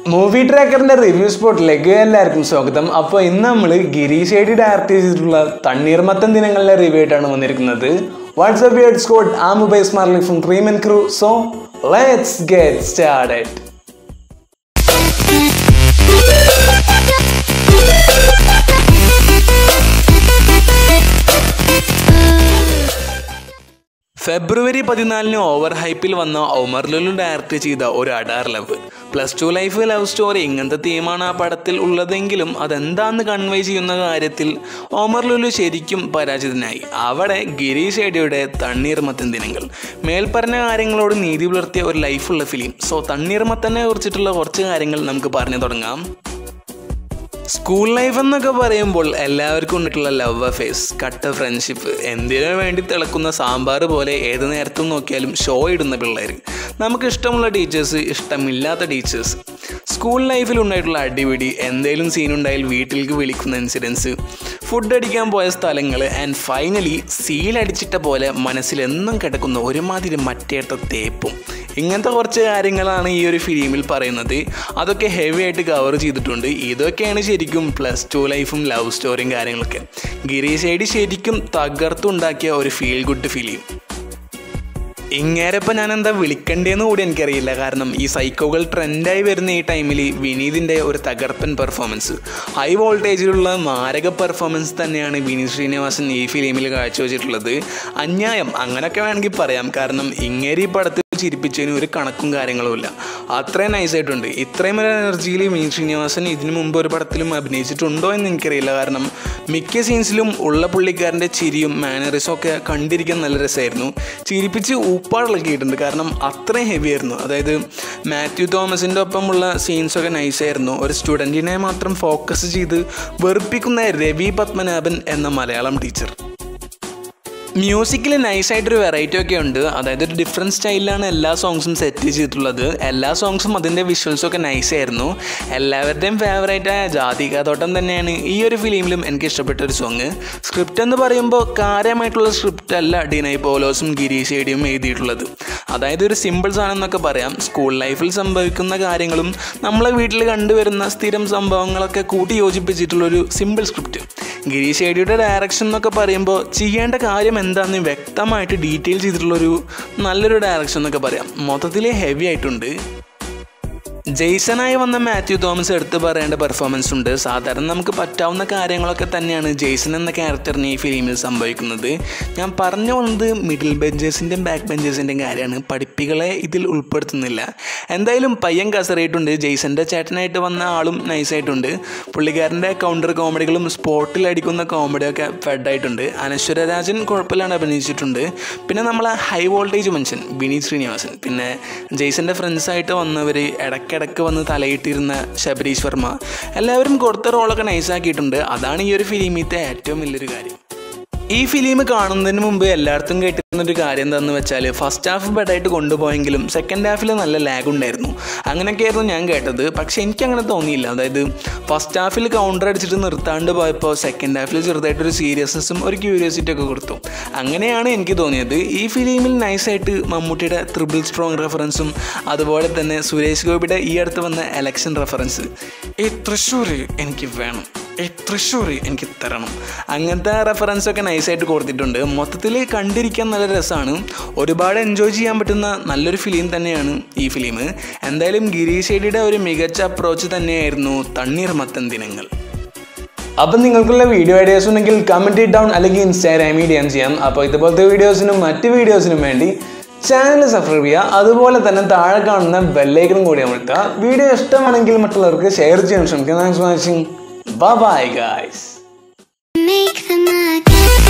Movie ട്രാക്കറിന്റെ review സ്പോട്ടിലേക്ക് എല്ലാവർക്കും സ്വാഗതം അപ്പോൾ ഇന്ന് നമ്മൾ ഗിരീഷ് ഏടി ഡയറക്റ്റ് ചെയ്തിട്ടുള്ള തണ്ണീർമത്തൻ ദിനങ്ങളിലെ റിവ്യൂ ആയിട്ടാണ് വന്നിരിക്കുന്നത് വാട്സ്ആപ്പ് ബിയഡ് സ്കോഡ് ആ mobile smart from dream and crew so let's get started February പതിനാലിന് ഓവർ ഹൈപ്പിൽ വന്ന ഒമർ ലുലു ഡയറക്റ്റ് ചെയ്ത ഒരു Adaar love plus two life love story ഇങ്ങനത്തെ തീമാണ് ആ പടത്തിൽ ഉള്ളതെങ്കിലും അതെന്താന്ന് കൺവേ ചെയ്യുന്ന കാര്യത്തിൽ ഒമർ ലുലു ശരിക്കും പരാജിതനായി അവിടെ ഗിരീഷ് ഏടിയുടെ തണ്ണീർമത്തൻ ദിനങ്ങൾ മേൽപ്പറഞ്ഞ കാര്യങ്ങളോട് നീതി പുലർത്തിയ ഒരു ലൈഫുള്ള ഫിലിം സോ തണ്ണീർമത്തനെ കുറിച്ചിട്ടുള്ള കുറച്ച് കാര്യങ്ങൾ നമുക്ക് പറഞ്ഞു തുടങ്ങാം സ്കൂൾ ലൈഫ് എന്നൊക്കെ പറയുമ്പോൾ എല്ലാവർക്കും ഉണ്ടിട്ടുള്ള ലവ് അഫേഴ്സ് കട്ട ഫ്രണ്ട്ഷിപ്പ് എന്തിനു വേണ്ടി തിളക്കുന്ന സാമ്പാർ പോലെ ഏത് നേരത്തും നോക്കിയാലും ഷോ ഇടുന്ന പിള്ളേർ നമുക്ക് ഇഷ്ടമുള്ള ടീച്ചേഴ്സ് ഇഷ്ടമില്ലാത്ത ടീച്ചേഴ്സ് സ്കൂൾ ലൈഫിൽ ഉണ്ടായിട്ടുള്ള അടിപിടി എന്തെങ്കിലും സീൻ ഉണ്ടായാൽ വീട്ടിലേക്ക് വിളിക്കുന്ന ഇൻസിഡൻസ് ഫുഡ് അടിക്കാൻ പോയ സ്ഥലങ്ങൾ ആൻഡ് ഫൈനലി സീലടിച്ചിട്ട പോലെ മനസ്സിൽ എന്നും കിടക്കുന്ന ഒരുമാതിരി മറ്റേട്ട തേപ്പും ഇങ്ങനത്തെ കുറച്ച് കാര്യങ്ങളാണ് ഈ ഒരു ഫിലിമിൽ പറയുന്നത് അതൊക്കെ ഹെവി ആയിട്ട് കവർ ചെയ്തിട്ടുണ്ട് ഇതൊക്കെയാണ് ശരിക്കും പ്ലസ് ടു ലൈഫും ലവ് സ്റ്റോറിയും കാര്യങ്ങളൊക്കെ ഗിരീഷ് ഐഡി ശരിക്കും തകർത്തുണ്ടാക്കിയ ഒരു ഫീൽ ഗുഡ് ഫിലിം ഇങ്ങേരപ്പം ഞാൻ എന്താ വിളിക്കണ്ടേന്ന് കൂടി എനിക്കറിയില്ല കാരണം ഈ സൈക്കോകൾ ട്രെൻഡായി വരുന്ന ഈ ടൈമിൽ വിനീതിൻ്റെ ഒരു തകർപ്പൻ പെർഫോമൻസ് ഹൈ വോൾട്ടേജിലുള്ള മാരക പെർഫോമൻസ് തന്നെയാണ് വിനീത് ശ്രീനിവാസൻ ഈ ഫിലിമിൽ കാഴ്ചവെച്ചിട്ടുള്ളത് അന്യായം അങ്ങനെയൊക്കെ വേണമെങ്കിൽ പറയാം കാരണം ഇങ്ങേരി ഈ പടത്തിൽ ചിരിപ്പിച്ചതിന് ഒരു കണക്കും കാര്യങ്ങളുമില്ല അത്രയും നൈസായിട്ടുണ്ട് ഇത്രയും ഒരു എനർജിയിൽ വിനീത് ശ്രീനിവാസൻ ഇതിനു മുമ്പ് ഒരു പടത്തിലും അഭിനയിച്ചിട്ടുണ്ടോ എന്ന് എനിക്കറിയില്ല കാരണം മിക്ക സീൻസിലും ഉള്ള പുള്ളിക്കാരൻ്റെ ചിരിയും മാനറിസും ഒക്കെ കണ്ടിരിക്കാൻ നല്ല രസമായിരുന്നു ചിരിപ്പിച്ച് ഊപ്പാടിളക്കിയിട്ടുണ്ട് കാരണം അത്രയും ഹെവി ആയിരുന്നു അതായത് മാത്യു തോമസിൻ്റെ ഒപ്പമുള്ള സീൻസൊക്കെ നൈസായിരുന്നു ഒരു സ്റ്റുഡൻറ്റിനെ മാത്രം ഫോക്കസ് ചെയ്ത് വെറുപ്പിക്കുന്ന രവി പത്മനാഭൻ എന്ന മലയാളം ടീച്ചർ മ്യൂസിക്കിൽ നൈസായിട്ടൊരു വെറൈറ്റി ഒക്കെ ഉണ്ട് അതായത് ഒരു ഡിഫറെൻറ്റ് സ്റ്റൈലിലാണ് എല്ലാ സോങ്സും സെറ്റ് ചെയ്തിട്ടുള്ളത് എല്ലാ സോങ്സും അതിൻ്റെ വിഷ്വൽസും ഒക്കെ നൈസായിരുന്നു എല്ലാവരുടെയും ഫേവറേറ്റായ ജാതികാതോട്ടം തന്നെയാണ് ഈ ഒരു ഫിലിമിലും എനിക്ക് ഇഷ്ടപ്പെട്ട ഒരു സോങ് സ്ക്രിപ്റ്റ് എന്ന് പറയുമ്പോൾ കാര്യമായിട്ടുള്ള സ്ക്രിപ്റ്റ് അല്ല ഡിനൈ പോലോസും ഗിരീഷ് ഏടിയും എഴുതിയിട്ടുള്ളത് അതായത് ഒരു സിമ്പിൾ സാധനം എന്നൊക്കെ പറയാം സ്കൂൾ ലൈഫിൽ സംഭവിക്കുന്ന കാര്യങ്ങളും നമ്മളെ വീട്ടിൽ കണ്ടുവരുന്ന സ്ഥിരം സംഭവങ്ങളൊക്കെ കൂട്ടി യോജിപ്പിച്ചിട്ടുള്ളൊരു സിമ്പിൾ സ്ക്രിപ്റ്റ് ഗിരീഷ് ഏടിയുടെ ഡയറക്ഷൻ എന്നൊക്കെ പറയുമ്പോൾ ചെയ്യേണ്ട കാര്യം എന്താണെന്ന് വ്യക്തമായിട്ട് ഡീറ്റെയിൽ ചെയ്തിട്ടുള്ളൊരു നല്ലൊരു ഡയറക്ഷൻ എന്നൊക്കെ പറയാം മൊത്തത്തിൽ ഹെവി ആയിട്ടുണ്ട് ജെയ്സനായി വന്ന മാത്യു തോമസ് എടുത്തു പറയേണ്ട പെർഫോമൻസ് ഉണ്ട് സാധാരണ നമുക്ക് പറ്റാവുന്ന കാര്യങ്ങളൊക്കെ തന്നെയാണ് ജെയ്സൺ എന്ന ക്യാരക്ടറിന് ഈ ഫിലിമിൽ സംഭവിക്കുന്നത് ഞാൻ പറഞ്ഞു വന്നത് മിഡിൽ ബെഞ്ചേഴ്സിൻ്റെയും ബാക്ക് ബെഞ്ചേഴ്സിൻ്റെയും കാര്യമാണ് പഠിപ്പികളെ ഇതിൽ ഉൾപ്പെടുത്തുന്നില്ല എന്തായാലും പയ്യൻ കസറിയിട്ടുണ്ട് ജെയ്സൻ്റെ ചേട്ടനായിട്ട് വന്ന ആളും നൈസായിട്ടുണ്ട് പുള്ളിക്കാരൻ്റെ കൗണ്ടർ കോമഡികളും സ്പോട്ടിൽ അടിക്കുന്ന കോമഡിയൊക്കെ ഫെഡായിട്ടുണ്ട് അനശ്വര രാജൻ കുഴപ്പമില്ലാണ്ട് അഭിനയിച്ചിട്ടുണ്ട് പിന്നെ നമ്മളെ ഹൈ വോൾട്ടേജ് മനുഷ്യൻ വിനീത് ശ്രീനിവാസൻ പിന്നെ ജെയ്സൻ്റെ ഫ്രണ്ട്സായിട്ട് വന്നവർ ഇടയ്ക്കിടയ്ക്ക് വന്ന് തലയിട്ടിരുന്ന ശബരീഷ് വർമ്മ എല്ലാവരും കൊടുത്ത റോളൊക്കെ നൈസാക്കിയിട്ടുണ്ട് അതാണ് ഈ ഒരു ഫിലിമിത്തെ ഏറ്റവും വലിയൊരു കാര്യം ഈ ഫിലിം കാണുന്നതിന് മുമ്പ് എല്ലായിടത്തും കേട്ടിരുന്ന ഒരു കാര്യം എന്താണെന്ന് വെച്ചാൽ ഫസ്റ്റ് ഹാഫ് ബെഡായിട്ട് കൊണ്ടുപോയെങ്കിലും സെക്കൻഡ് ഹാഫിൽ നല്ല ലാഗ് ഉണ്ടായിരുന്നു അങ്ങനെയൊക്കെയായിരുന്നു ഞാൻ കേട്ടത് പക്ഷേ എനിക്ക് അങ്ങനെ തോന്നിയില്ല അതായത് ഫസ്റ്റ് ഹാഫിൽ കൗണ്ടർ അടിച്ചിട്ട് നിർത്താണ്ട് പോയപ്പോൾ സെക്കൻഡ് ഹാഫിൽ ചെറുതായിട്ടൊരു സീരിയസ്നെസ്സും ഒരു ക്യൂരിയോസിറ്റി ഒക്കെ കൊടുത്തു അങ്ങനെയാണ് എനിക്ക് തോന്നിയത് ഈ ഫിലിമിൽ നൈസായിട്ട് മമ്മൂട്ടിയുടെ ത്രിബിൾ സ്ട്രോങ് റെഫറൻസും അതുപോലെ തന്നെ സുരേഷ് ഗോപിയുടെ ഈ അടുത്ത് വന്ന എലക്ഷൻ റെഫറൻസ് ഈ തൃശ്ശൂർ എനിക്ക് വേണം ഏ തൃശ്ശൂർ എനിക്ക് തരണം അങ്ങനത്തെ റെഫറൻസ് ഒക്കെ നൈസായിട്ട് കൊടുത്തിട്ടുണ്ട് മൊത്തത്തിൽ കണ്ടിരിക്കാൻ നല്ല രസമാണ് ഒരുപാട് എൻജോയ് ചെയ്യാൻ പറ്റുന്ന നല്ലൊരു ഫിലിം തന്നെയാണ് ഈ ഫിലിം എന്തായാലും ഗിരീഷ് ഏടിയുടെ ഒരു മികച്ച അപ്രോച്ച് തന്നെയായിരുന്നു തണ്ണീർമത്തൻ ദിനങ്ങൾ അപ്പം നിങ്ങൾക്കുള്ള വീഡിയോ ഐഡിയാസ് ഉണ്ടെങ്കിൽ കമൻറ്റ് ഡൗൺ അല്ലെങ്കിൽ ഇൻസ്റ്റാഗ്രാം മീഡിയം ചെയ്യാം അപ്പോൾ ഇതുപോലത്തെ വീഡിയോസിനും മറ്റ് വീഡിയോസിനും വേണ്ടി ചാനൽ സബ്സ്ക്രൈബ് ചെയ്യുക അതുപോലെ തന്നെ താഴെ കാണുന്ന ബെല്ലൈക്കനും കൂടി അമർത്തുക വീഡിയോ ഇഷ്ടമാണെങ്കിൽ മറ്റുള്ളവർക്ക് ഷെയർ ചെയ്യാൻ ശ്രമിക്കുക thanks for watching bye guys Make them again.